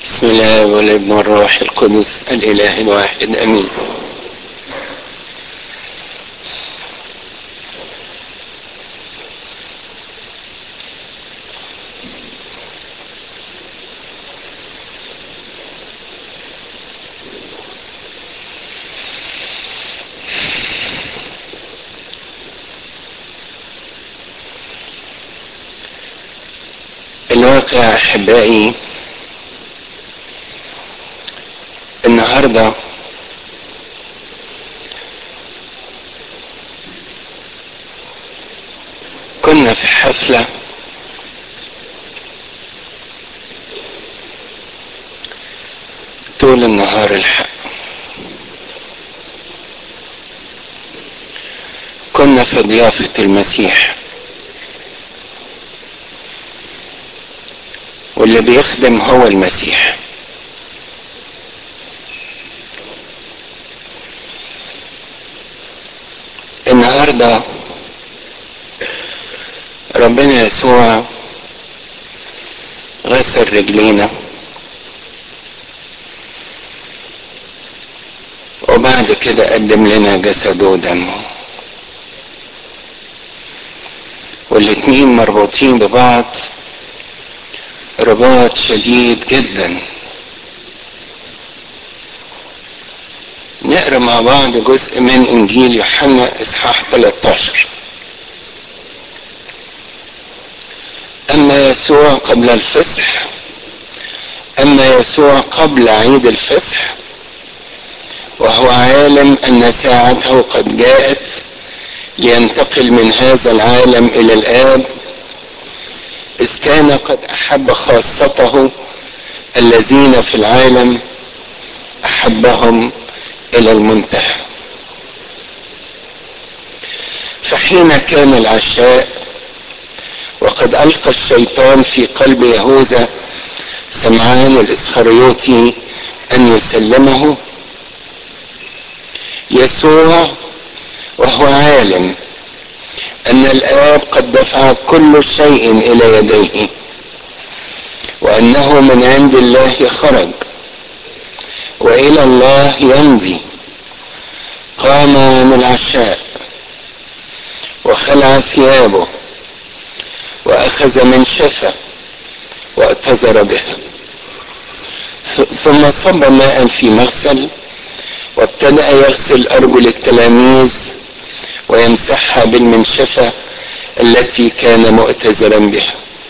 بسم الله والابن والروح القدس الاله الواحد امين الواقع احبائي النهارده كنا في حفله طول النهار الحق كنا في ضيافه المسيح واللي بيخدم هو المسيح النهارده ربنا يسوع غسل رجلينا وبعد كده قدم لنا جسده ودمه والاتنين مربوطين ببعض رباط شديد جدا نقرا مع بعض جزء من انجيل يوحنا اصحاح 13 اما يسوع قبل الفصح اما يسوع قبل عيد الفصح وهو عالم ان ساعته قد جاءت لينتقل من هذا العالم الى الاب اذ كان قد احب خاصته الذين في العالم احبهم الى المنتهى فحين كان العشاء وقد القى الشيطان في قلب يهوذا سمعان الاسخريوطي ان يسلمه يسوع وهو عالم ان الاب قد دفع كل شيء الى يديه وانه من عند الله خرج والى الله يمضي قام عن العشاء وخلع ثيابه واخذ منشفه واتزر بها ثم صب ماء في مغسل وابتدا يغسل ارجل التلاميذ ويمسحها بالمنشفه التي كان مؤتزرا بها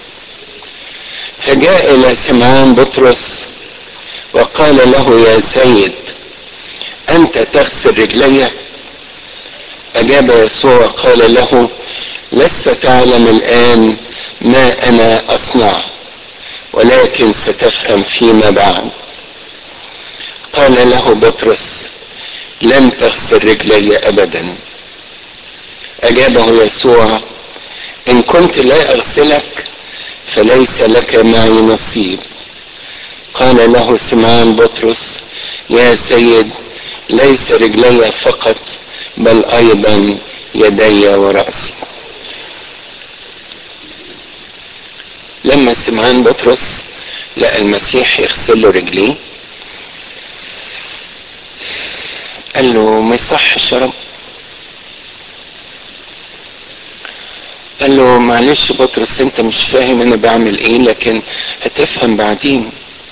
فجاء الى سمعان بطرس وقال له يا سيد انت تغسل رجلي اجاب يسوع وقال له لست تعلم الان ما انا اصنع ولكن ستفهم فيما بعد قال له بطرس لن تغسل رجلي ابدا اجابه يسوع ان كنت لا اغسلك فليس لك معي نصيب قال له سمعان بطرس يا سيد ليس رجلي فقط بل ايضا يدي وراسي لما سمعان بطرس لقى المسيح يغسل له رجليه قال له ما يصحش يا رب قال له معلش بطرس انت مش فاهم انا بعمل ايه لكن هتفهم بعدين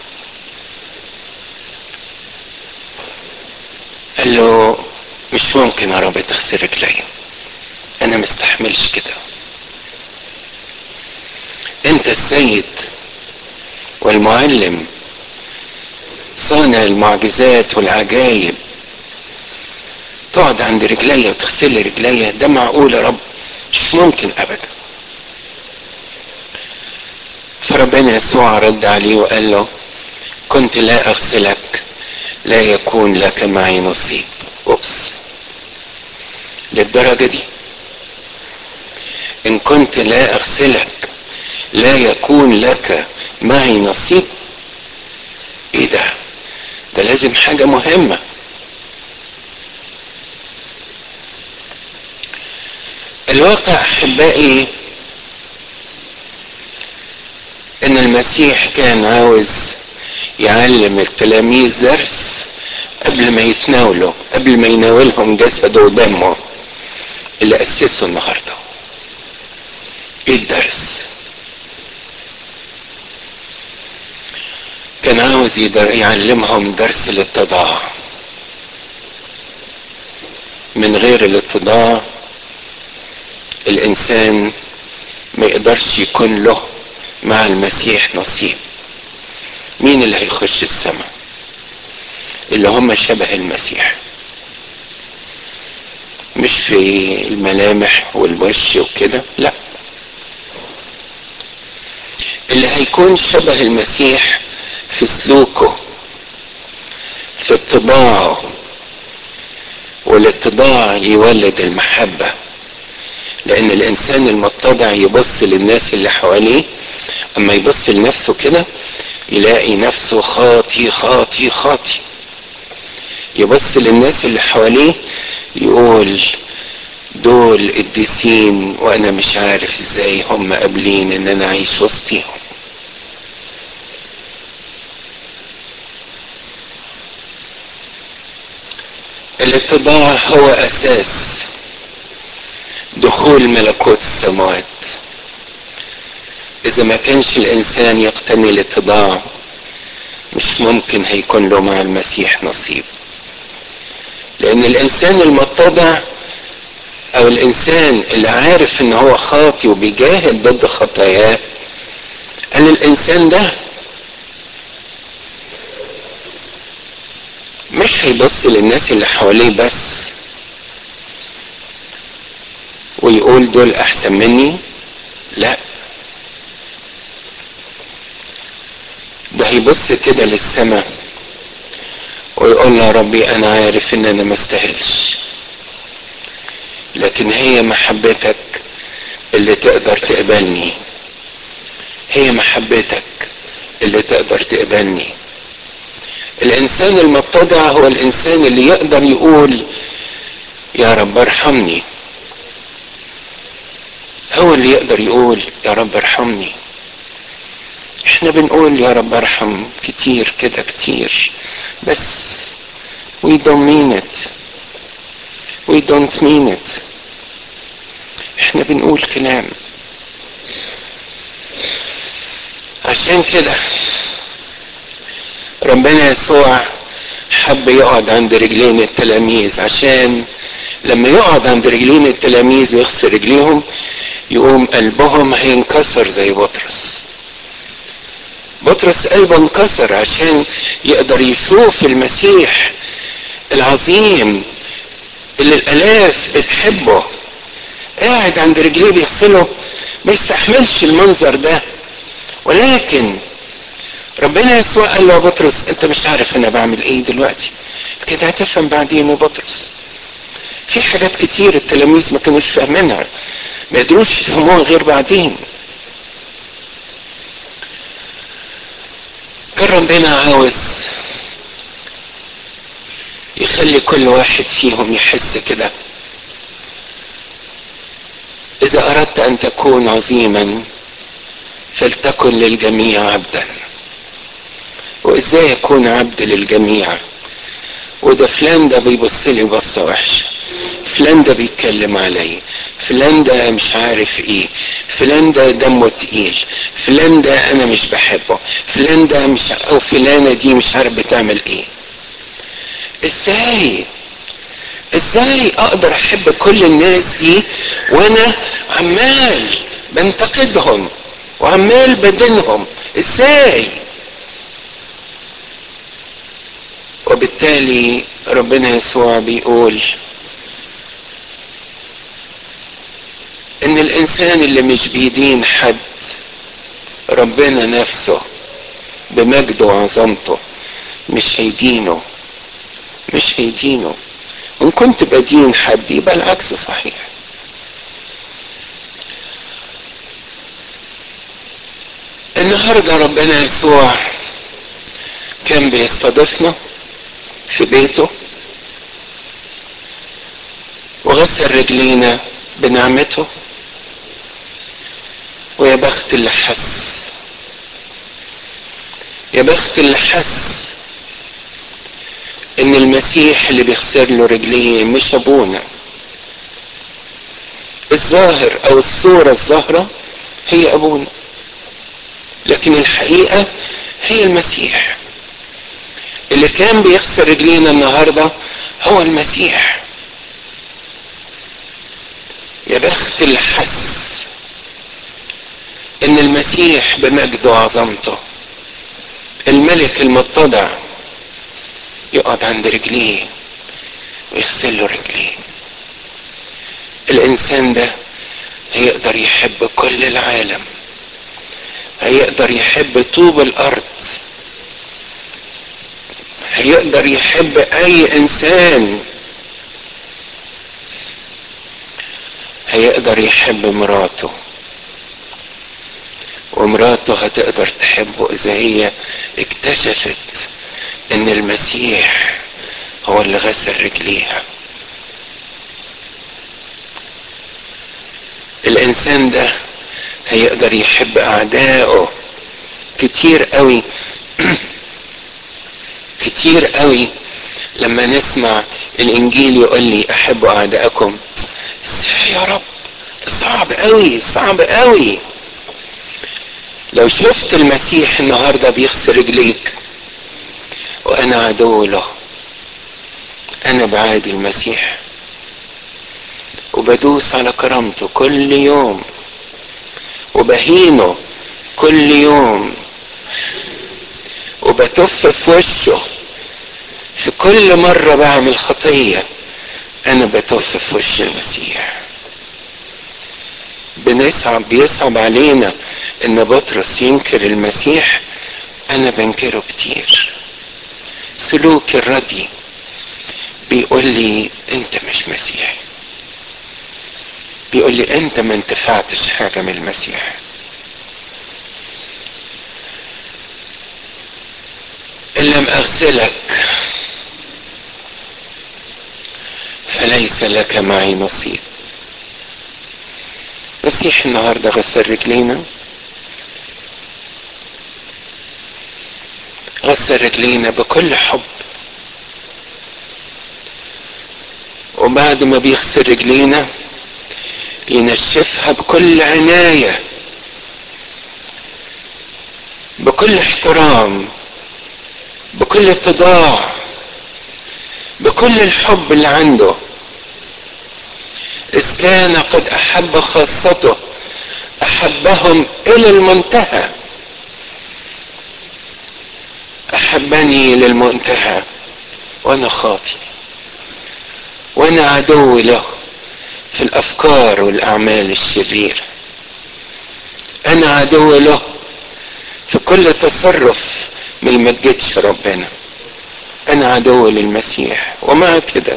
قال له مش ممكن يا رب تغسل رجلي انا مستحملش كده انت السيد والمعلم صانع المعجزات والعجائب تقعد عند رجلي وتغسل لي رجلي ده معقول يا رب مش ممكن ابدا فربنا يسوع رد عليه وقال له كنت لا اغسلك لا يكون لك معي نصيب اوبس للدرجة دي ان كنت لا اغسلك لا يكون لك معي نصيب ايه ده ده لازم حاجة مهمة الواقع احبائي ان المسيح كان عاوز يعلم التلاميذ درس قبل ما يتناولوا قبل ما يناولهم جسده ودمه اللي أسسه النهارده ايه الدرس كان عاوز يعلمهم درس الاتضاع من غير الاتضاع الانسان ما يقدرش يكون له مع المسيح نصيب مين اللي هيخش السماء اللي هم شبه المسيح مش في الملامح والوش وكده لا اللي هيكون شبه المسيح في سلوكه في طباعه والاتضاع يولد المحبة لأن الإنسان المتضع يبص للناس اللي حواليه أما يبص لنفسه كده يلاقي نفسه خاطي خاطي خاطي يبص للناس اللي حواليه يقول دول قديسين وانا مش عارف ازاي هم قابلين ان انا اعيش وسطيهم الاتضاع هو اساس دخول ملكوت السماوات اذا ما كانش الانسان يقتني الاتضاع مش ممكن هيكون له مع المسيح نصيب لان الانسان المتضع او الانسان اللي عارف ان هو خاطي وبيجاهد ضد خطاياه قال الانسان ده مش هيبص للناس اللي حواليه بس ويقول دول احسن مني لا ده هيبص كده للسماء ويقول يا ربي انا عارف ان انا ما استاهلش لكن هي محبتك اللي تقدر تقبلني هي محبتك اللي تقدر تقبلني الانسان المتضع هو الانسان اللي يقدر يقول يا رب ارحمني هو اللي يقدر يقول يا رب ارحمني احنا بنقول يا رب ارحم كتير كده كتير بس we don't mean it we don't mean it احنا بنقول كلام عشان كده ربنا يسوع حب يقعد عند رجلين التلاميذ عشان لما يقعد عند رجلين التلاميذ ويغسل رجليهم يقوم قلبهم هينكسر زي بطرس بطرس قلبه انكسر عشان يقدر يشوف المسيح العظيم اللي الالاف بتحبه قاعد عند رجليه بيغسله ما يستحملش المنظر ده ولكن ربنا يسوع قال له يا بطرس انت مش عارف انا بعمل ايه دلوقتي لكن هتفهم بعدين يا بطرس في حاجات كتير التلاميذ ما كانوش فاهمينها ما يقدروش يفهموها غير بعدين كان ربنا عاوز يخلي كل واحد فيهم يحس كده اذا اردت ان تكون عظيما فلتكن للجميع عبدا وازاي اكون عبد للجميع وده فلان ده بيبص لي بصه وحشه فلان ده بيتكلم عليا فلان ده مش عارف ايه فلان ده دمه تقيل فلان ده انا مش بحبه فلان ده مش او فلانه دي مش عارف بتعمل ايه ازاي ازاي اقدر احب كل الناس دي وانا عمال بنتقدهم وعمال بدينهم ازاي وبالتالي ربنا يسوع بيقول ان الانسان اللي مش بيدين حد ربنا نفسه بمجده وعظمته مش هيدينه مش هيدينه ان كنت بدين حد يبقى العكس صحيح النهارده ربنا يسوع كان بيستضيفنا في بيته وغسل رجلينا بنعمته ويا بخت اللي حس يا بخت اللي حس ان المسيح اللي بيغسل له رجليه مش ابونا الظاهر او الصورة الظاهرة هي ابونا لكن الحقيقة هي المسيح اللي كان بيغسل رجلينا النهاردة هو المسيح يا بخت اللي حس ان المسيح بمجده وعظمته الملك المتضع يقعد عند رجليه ويغسل له رجليه الانسان ده هيقدر يحب كل العالم هيقدر يحب طوب الارض هيقدر يحب اي انسان هيقدر يحب مراته ومراته هتقدر تحبه اذا هي اكتشفت ان المسيح هو اللي غسل رجليها الانسان ده هيقدر يحب اعدائه كتير قوي كتير قوي لما نسمع الانجيل يقول لي احبوا اعدائكم ازاي يا رب ده صعب قوي صعب قوي لو شفت المسيح النهارده بيغسل رجليك وانا عدو له انا بعادي المسيح وبدوس على كرامته كل يوم وبهينه كل يوم وبتف في وشه في كل مرة بعمل خطية أنا بتف في وش المسيح بنصعب بيصعب علينا إن بطرس ينكر المسيح أنا بنكره كتير سلوك الردي بيقول لي أنت مش مسيحي بيقول لي أنت ما انتفعتش حاجة من المسيح إن لم أغسلك فليس لك معي نصيب مسيح النهارده غسل رجلينا غسل رجلينا بكل حب وبعد ما بيغسل رجلينا ينشفها بكل عناية بكل احترام بكل اتضاع بكل الحب اللي عنده إذ كان قد أحب خاصته أحبهم إلى المنتهى أحبني للمنتهى وأنا خاطي وأنا عدو له في الأفكار والأعمال الشريرة أنا عدو له في كل تصرف ما يمجدش ربنا أنا عدو للمسيح ومع كده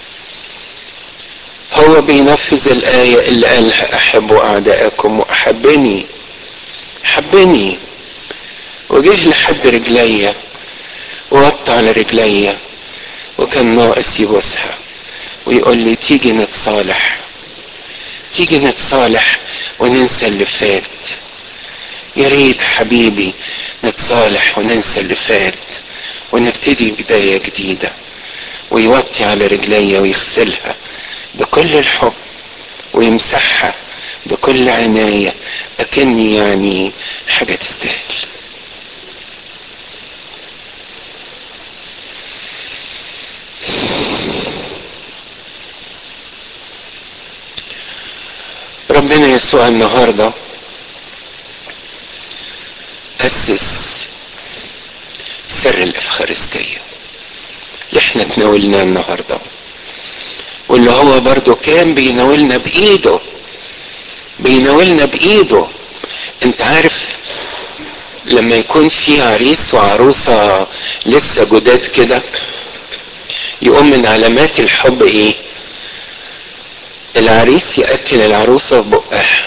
هو بينفذ الآية اللي قالها أحبوا أعداءكم وأحبني حبني وجه لحد رجليا ووطى على رجليا وكان ناقص يبوسها ويقول لي تيجي نتصالح تيجي نتصالح وننسى اللي فات يا ريت حبيبي نتصالح وننسى اللي فات ونبتدي بداية جديدة ويوطي على رجليا ويغسلها بكل الحب ويمسحها بكل عناية أكني يعني حاجة تستاهل ربنا يسوع النهارده أسس سر الإفخارستية اللي احنا تناولناه النهارده واللي هو برضو كان بيناولنا بإيده بيناولنا بإيده انت عارف لما يكون في عريس وعروسة لسه جداد كده يقوم من علامات الحب ايه العريس يأكل العروسة ببقها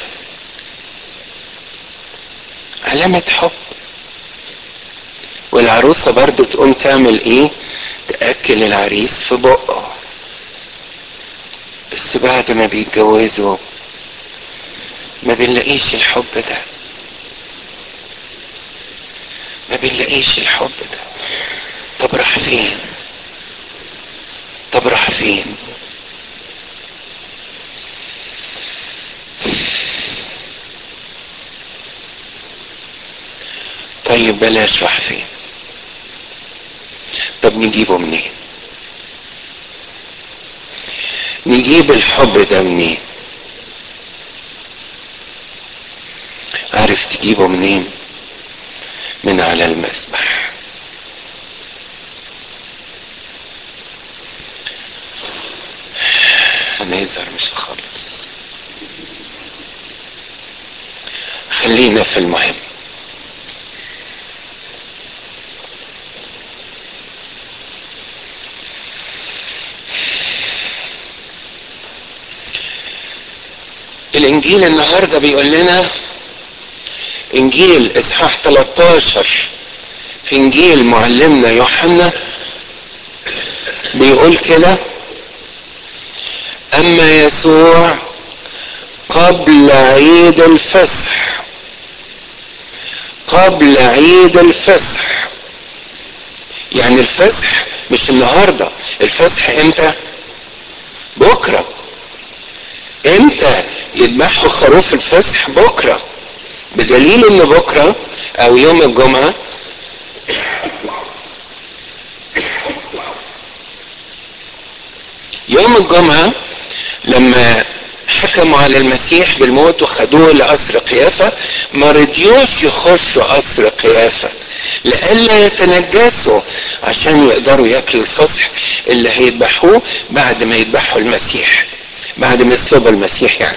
علامة حب والعروسة برضو تقوم تعمل ايه تأكل العريس في بقه بس بعد ما بيتجوزوا ما بنلاقيش الحب ده ما بنلاقيش الحب ده طب راح فين طب راح فين طيب بلاش راح فين طب نجيبه منين نجيب الحب ده منين عارف تجيبه منين من على المسبح هنهزر مش هخلص خلينا في المهم الانجيل النهارده بيقول لنا انجيل اصحاح 13 في انجيل معلمنا يوحنا بيقول كده اما يسوع قبل عيد الفصح قبل عيد الفصح يعني الفصح مش النهارده الفصح امتى بكره امتى يذبحوا خروف الفصح بكره بدليل ان بكره او يوم الجمعه يوم الجمعه لما حكموا على المسيح بالموت وخدوه لقصر قيافة ما رضيوش يخشوا قصر قيافة لئلا يتنجسوا عشان يقدروا ياكلوا الفصح اللي هيذبحوه بعد ما يذبحوا المسيح بعد ما يصلبوا المسيح يعني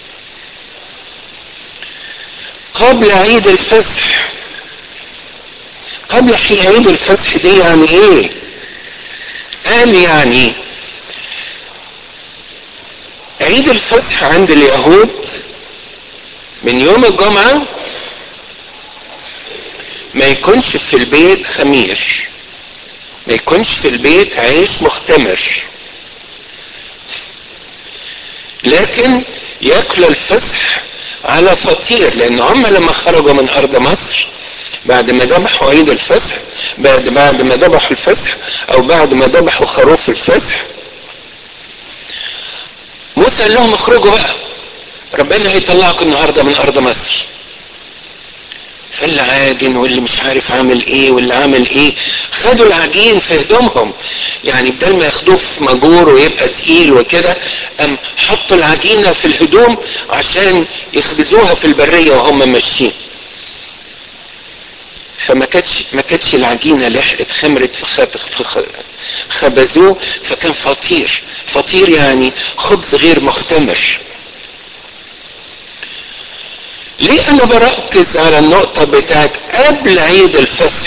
قبل عيد الفصح قبل عيد الفصح دي يعني ايه قال يعني عيد الفصح عند اليهود من يوم الجمعة ما يكونش في البيت خمير ما يكونش في البيت عيش مختمر لكن ياكلوا الفصح على فطير لان هم لما خرجوا من ارض مصر بعد ما ذبحوا عيد الفصح بعد بعد ما ذبحوا الفصح او بعد ما ذبحوا خروف الفصح موسى قال لهم اخرجوا بقى ربنا هيطلعكم النهارده من ارض مصر فاللي عاجن واللي مش عارف عامل ايه واللي عامل ايه خدوا العجين في هدومهم يعني بدل ما ياخدوه في مجور ويبقى تقيل وكده ام حطوا العجينه في الهدوم عشان يخبزوها في البريه وهم ماشيين فما كانتش ما كانتش العجينه لحقت خمرت في خبزوه فكان فطير فطير يعني خبز غير مختمر ليه انا بركز على النقطة بتاعت قبل عيد الفصح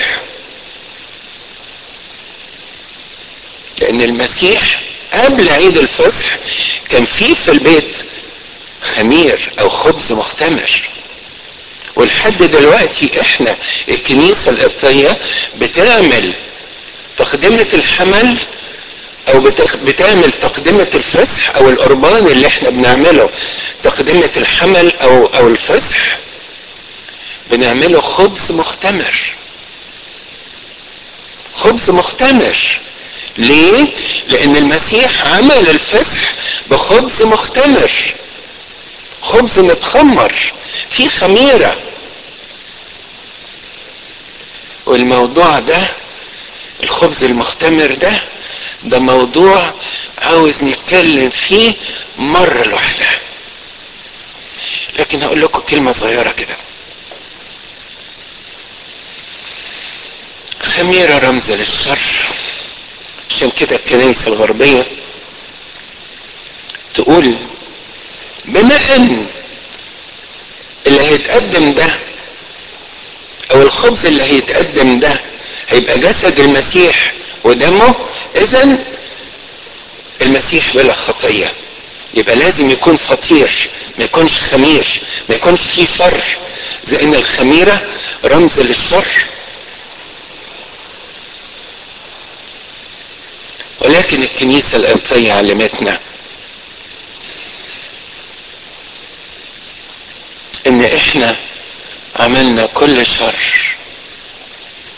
لان المسيح قبل عيد الفصح كان في في البيت خمير او خبز مختمر ولحد دلوقتي احنا الكنيسة القبطية بتعمل تقدمة الحمل او بتعمل تقدمة الفصح او القربان اللي احنا بنعمله تقدمة الحمل او او الفصح بنعمله خبز مختمر خبز مختمر ليه لان المسيح عمل الفصح بخبز مختمر خبز متخمر فيه خميرة والموضوع ده الخبز المختمر ده ده موضوع عاوز نتكلم فيه مرة لوحدها لكن هقول لكم كلمة صغيرة كده خميرة رمز للشر عشان كده الكنائس الغربية تقول بما ان اللي هيتقدم ده او الخبز اللي هيتقدم ده هيبقى جسد المسيح ودمه اذا المسيح بلا خطية يبقى لازم يكون فطير ما يكونش خمير ما يكونش فيه شر زي ان الخميرة رمز للشر ولكن الكنيسة القبطية علمتنا ان احنا عملنا كل شر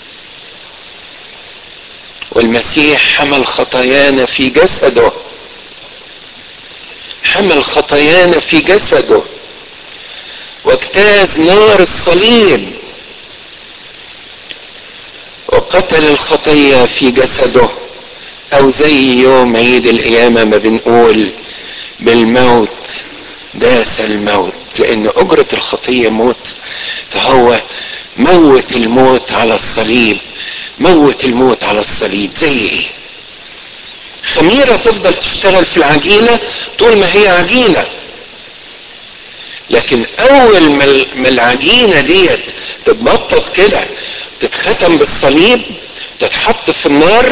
والمسيح حمل خطايانا في جسده حمل خطايانا في جسده واجتاز نار الصليب وقتل الخطية في جسده او زي يوم عيد القيامة ما بنقول بالموت داس الموت لان اجرة الخطية موت فهو موت الموت على الصليب موت الموت على الصليب زي ايه خميرة تفضل تشتغل في العجينة طول ما هي عجينة لكن اول ما العجينة ديت تتبطط كده تتختم بالصليب تتحط في النار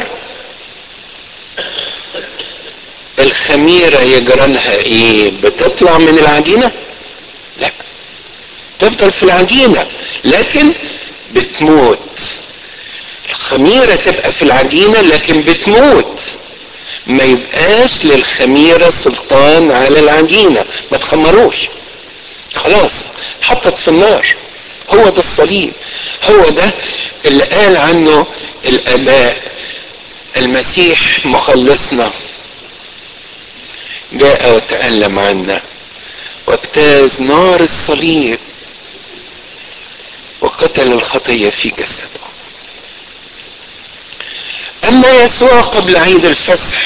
الخميرة يجرالها ايه بتطلع من العجينة لا تفضل في العجينة لكن بتموت الخميرة تبقى في العجينة لكن بتموت ما يبقاش للخميرة سلطان على العجينة ما تخمروش خلاص حطت في النار هو ده الصليب هو ده اللي قال عنه الاباء المسيح مخلصنا جاء وتألم عنا واجتاز نار الصليب وقتل الخطية في جسده أما يسوع قبل عيد الفسح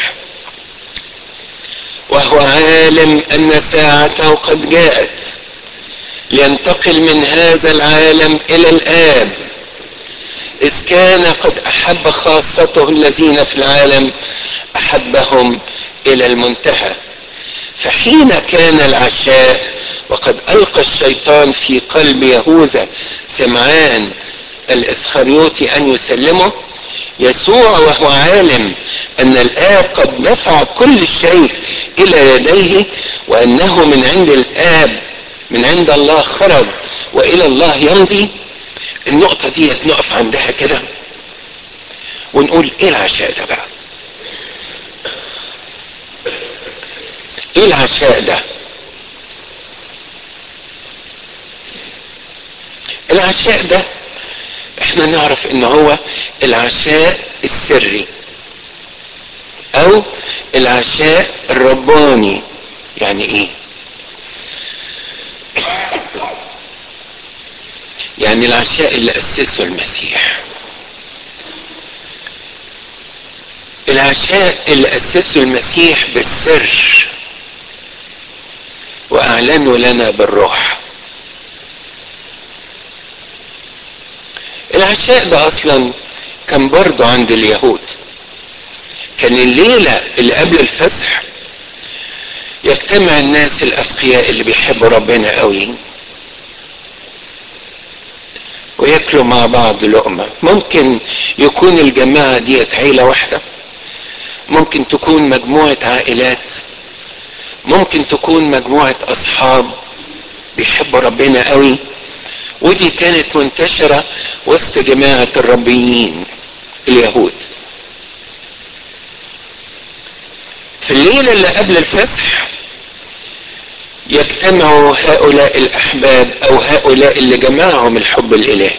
وهو عالم أن ساعته قد جاءت لينتقل من هذا العالم إلى الآب إذ كان قد أحب خاصته الذين في العالم أحبهم إلى المنتهى فحين كان العشاء وقد ألقى الشيطان في قلب يهوذا سمعان الإسخريوطي أن يسلمه يسوع وهو عالم أن الآب قد دفع كل شيء إلى يديه وأنه من عند الآب من عند الله خرج وإلى الله يمضي النقطة دي نقف عندها كده ونقول إيه العشاء ده بقى ايه العشاء ده العشاء ده احنا نعرف ان هو العشاء السري او العشاء الرباني يعني ايه يعني العشاء اللي اسسه المسيح العشاء اللي اسسه المسيح بالسر واعلنوا لنا بالروح العشاء ده اصلا كان برضه عند اليهود كان الليلة اللي قبل الفسح يجتمع الناس الاتقياء اللي بيحبوا ربنا قوي وياكلوا مع بعض لقمة ممكن يكون الجماعة ديت عيلة واحدة ممكن تكون مجموعة عائلات ممكن تكون مجموعة أصحاب بيحبوا ربنا قوي ودي كانت منتشرة وسط جماعة الربيين اليهود في الليلة اللي قبل الفسح يجتمع هؤلاء الأحباب أو هؤلاء اللي جمعهم الحب الإلهي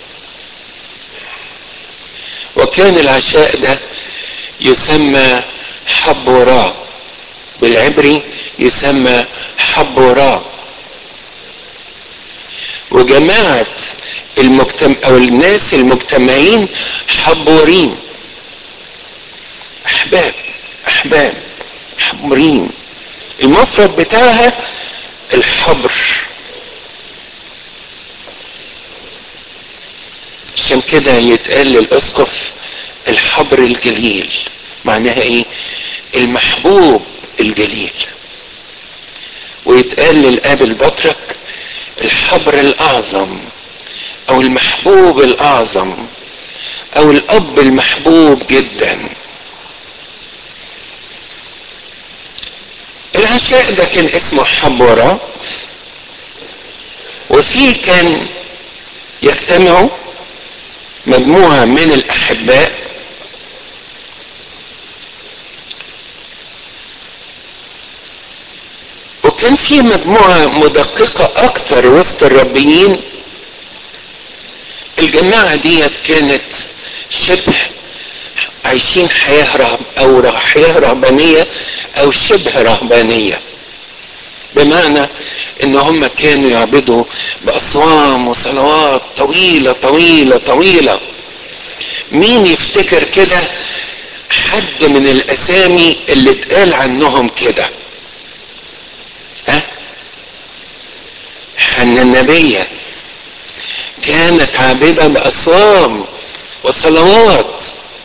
وكان العشاء ده يسمى حبوراء بالعبري يسمى حبوراء وجماعة المجتمع أو الناس المجتمعين حبورين أحباب أحباب حبورين المفرد بتاعها الحبر عشان كده يتقال للاسقف الحبر الجليل معناها ايه المحبوب الجليل ويتقال للاب البطرك الحبر الاعظم او المحبوب الاعظم او الاب المحبوب جدا العشاء ده كان اسمه حبورة وفيه كان يجتمعوا مجموعة من الأحباء وكان في مجموعة مدققة أكثر وسط الربيين الجماعة ديت كانت شبه عايشين حياة رهب أو حياة رهبانية أو شبه رهبانية بمعنى ان هم كانوا يعبدوا باصوام وصلوات طويلة طويلة طويلة مين يفتكر كده حد من الاسامي اللي اتقال عنهم كده ها حنا النبية كانت عابدة باصوام وصلوات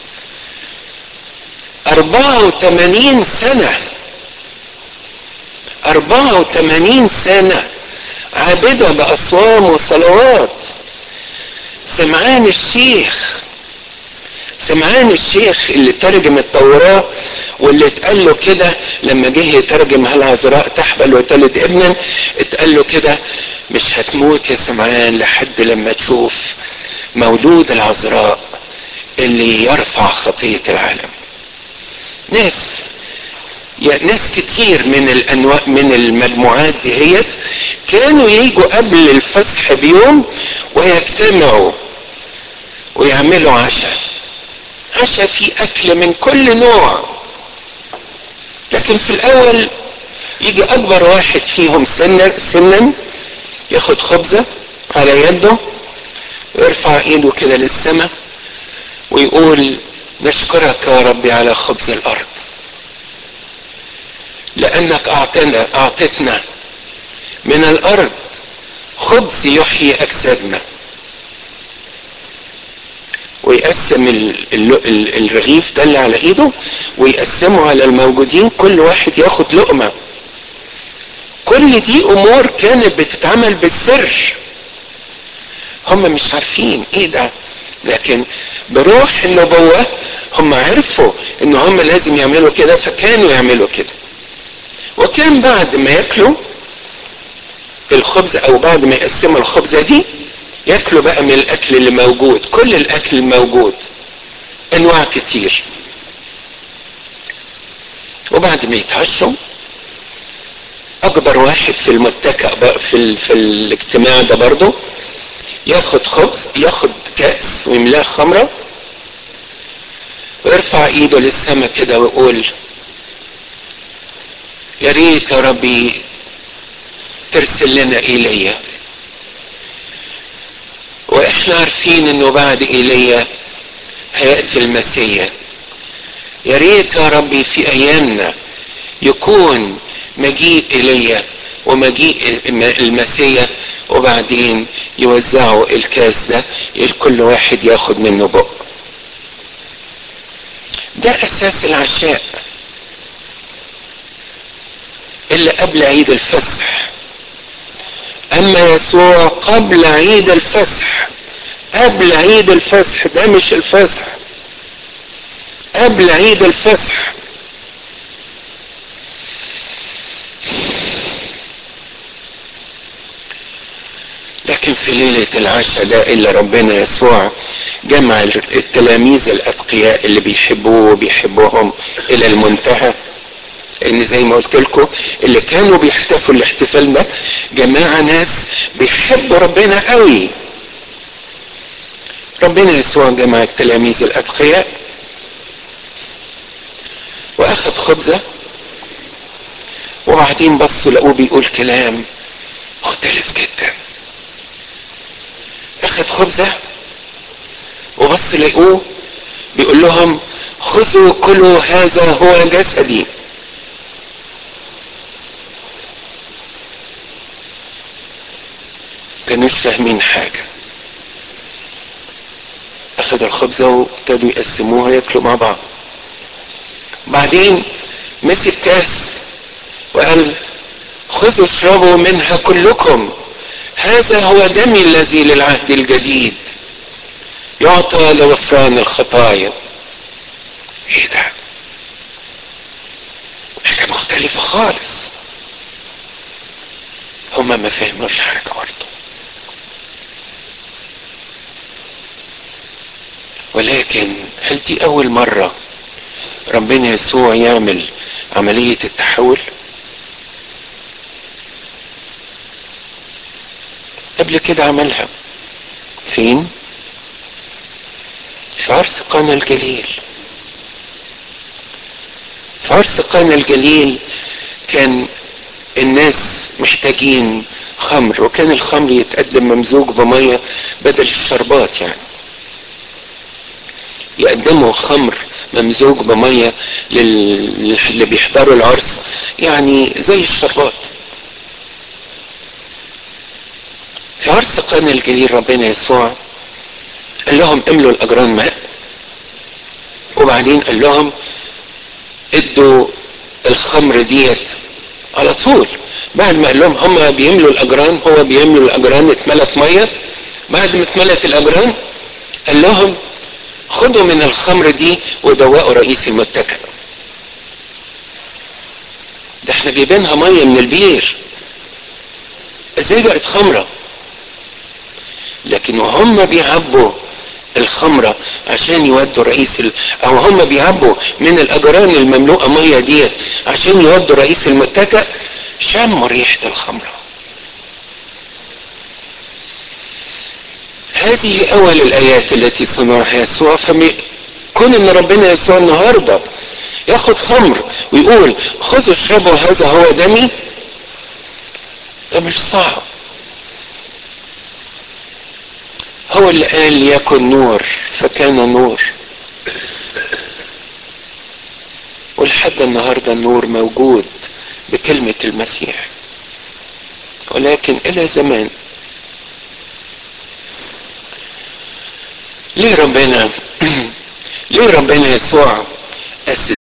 أربعة وثمانين سنة أربعة وثمانين سنة عابدة بأصوام وصلوات سمعان الشيخ سمعان الشيخ اللي ترجم التوراة واللي اتقال له كده لما جه يترجم هل عذراء تحبل وتلد ابنا اتقال له كده مش هتموت يا سمعان لحد لما تشوف مولود العذراء اللي يرفع خطية العالم ناس يا ناس كتير من الانواع من المجموعات دهيت كانوا يجوا قبل الفصح بيوم ويجتمعوا ويعملوا عشاء عشاء فيه اكل من كل نوع لكن في الاول يجي اكبر واحد فيهم سنا سنا ياخد خبزه على يده ويرفع ايده كده للسماء ويقول نشكرك يا ربي على خبز الارض لانك اعطنا اعطتنا من الارض خبز يحيي اجسادنا ويقسم ال ال ال الرغيف ده اللي على ايده ويقسمه على الموجودين كل واحد ياخد لقمه كل دي امور كانت بتتعمل بالسر هم مش عارفين ايه ده لكن بروح النبوة هم عرفوا ان هم لازم يعملوا كده فكانوا يعملوا كده وكان بعد ما ياكلوا الخبز او بعد ما يقسموا الخبزة دي ياكلوا بقى من الاكل اللي موجود كل الاكل الموجود انواع كتير وبعد ما يتعشوا اكبر واحد في المتكأ في, ال... في الاجتماع ده برضه ياخد خبز ياخد كأس ويملاه خمرة ويرفع ايده للسماء كده ويقول يا ريت يا ربي ترسل لنا ايليا واحنا عارفين انه بعد ايليا هياتي المسيح يا ريت يا ربي في ايامنا يكون مجيء ايليا ومجيء المسيح وبعدين يوزعوا الكاس ده كل واحد ياخد منه بق ده اساس العشاء اللي قبل عيد الفصح اما يسوع قبل عيد الفصح قبل عيد الفصح ده مش الفصح قبل عيد الفصح لكن في ليلة العشاء ده اللي ربنا يسوع جمع التلاميذ الأتقياء اللي بيحبوه وبيحبوهم إلى المنتهى ان زي ما قلت لكم اللي كانوا بيحتفلوا الاحتفال ده جماعة ناس بيحبوا ربنا قوي ربنا يسوع جمع التلاميذ الأتقياء وأخذ خبزة وبعدين بصوا لقوه بيقول كلام مختلف جدا اخذ خبزة وبص لقوه بيقول لهم خذوا كلوا هذا هو جسدي كانوش فاهمين حاجة اخذ الخبزة وابتدوا يقسموها ياكلوا مع بعض بعدين مسك كاس وقال خذوا اشربوا منها كلكم هذا هو دمي الذي للعهد الجديد يعطى لغفران الخطايا ايه ده حاجة مختلفة خالص هما ما فهموش حاجة برضه ولكن هل دي أول مرة ربنا يسوع يعمل عملية التحول؟ قبل كده عملها فين في عرس قانا الجليل في عرس قانا الجليل كان الناس محتاجين خمر وكان الخمر يتقدم ممزوج بميه بدل الشربات يعني يقدموا خمر ممزوج بميه للي بيحضروا العرس يعني زي الشربات في عرس قانا الجليل ربنا يسوع قال لهم املوا الاجران ماء وبعدين قال لهم ادوا الخمر ديت على طول بعد ما قال لهم هم بيملوا الاجران هو بيملوا الاجران اتملت ميه بعد ما اتملت الاجران قال لهم خدوا من الخمر دي ودوقوا رئيس المتكئ ده احنا جايبينها ميه من البير ازاي بقت خمره لكن وهم بيعبوا الخمرة عشان يودوا رئيس ال... او هم بيعبوا من الاجران المملوءة مية ديت عشان يودوا رئيس المتكئ شموا ريحة الخمرة هذه اول الايات التي صنعها يسوع فم كون ان ربنا يسوع النهارده ياخد خمر ويقول خذوا اشربوا هذا هو دمي ده مش صعب هو اللي قال يكن نور فكان نور ولحد النهارده النور موجود بكلمة المسيح ولكن إلى زمان ليه ربنا ليه ربنا يسوع أسس